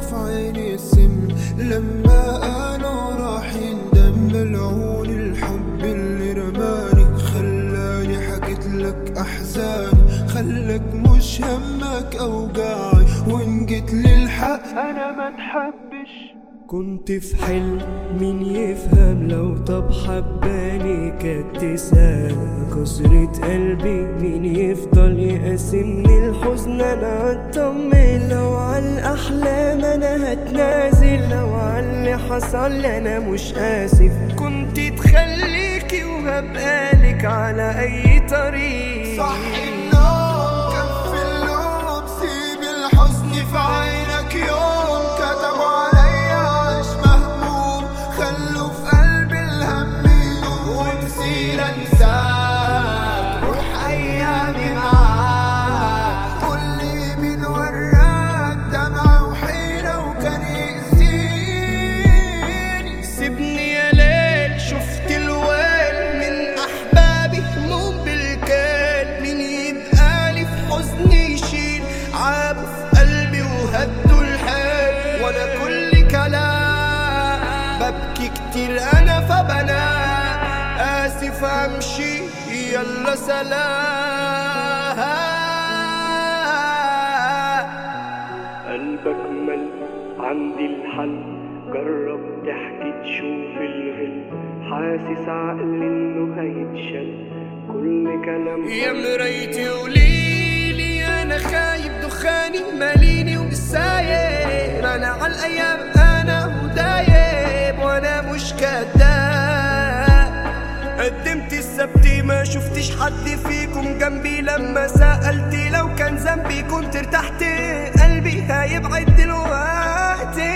في عيني سم لما قالوا راح يندم ملعون الحب اللي رماني خلاني حكيت لك احزاني خلك مش همك اوجاعي وان جيت للحق انا ما تحبش كنت في حلم مين يفهم لو طب حباني كانت تسأل كسرة قلبي مين يفضل يقاسمني الحزن انا هطمن لو على الاحلام انا هتنازل لو على اللي حصل لي انا مش اسف كنت تخليكي وهبقالك على اي طريق صح النوم كف اللوم سيب الحزن في عينك يوم كتبوا عليا عيش مهموم خلوا في قلبي الهم يدوم ومصير انساك روح ايامي معاك قول لي مين وراك دمعة وحيرة وكان يأذيني سيبني يا ليل شفت الويل من احبابي هموم بالكال مين يبقى لي في حزني يشيل عابوا في قلبي وهدوا الحال وانا كل كلام ببكي كتير انا فبنا اسف امشي يلا سلام قلبك مل عندي الحل جرب تحكي تشوف الغل حاسس عقلي انه هيتشل كل كلام يا مرايتي قوليلي انا خايب دخاني ماليني وساير انا على الايام انا ودايب وانا مش كداب قدمت السبت ما شفتش حد فيكم جنبي لما سألت لو كان ذنبي كنت ارتحت قلبي هيبعد دلوقتي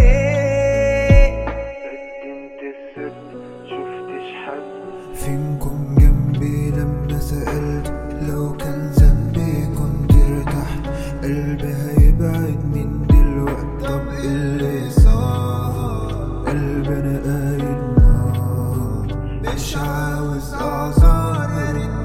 قدمت السبت شفتش حد فينكم جنبي لما سألت لو كان ذنبي كنت ارتحت قلبي هيبعد من دلوقت طب إيه اللي صار قلبي انا قايل نار مش عاوز اعذار يا ريت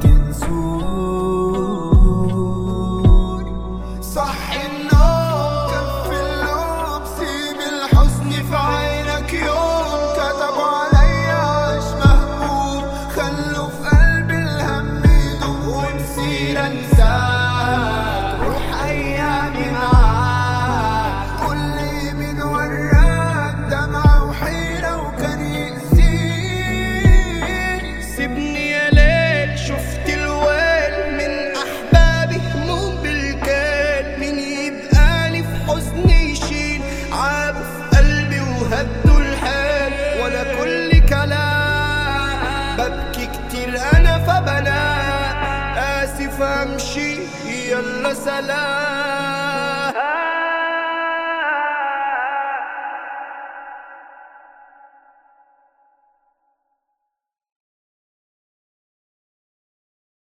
تنسوني صح النوم كف اللوم سيب الحزن في عينك يوم كتبوا عليا عيش مهموم خلوا في قلبي الهم يدوم ومصير انساك روح ايامي معاك قول لي مين وراك دمعة وحيرة وكان يأذيني سيبني يا ليل شفت الويل من احبابي هموم بالكال مين يبقى لي في حزني يشيل عابوا في قلبي وهدوا الحال وانا كل كلام ببكي كتير انا فبنا اسف امشي يلا سلام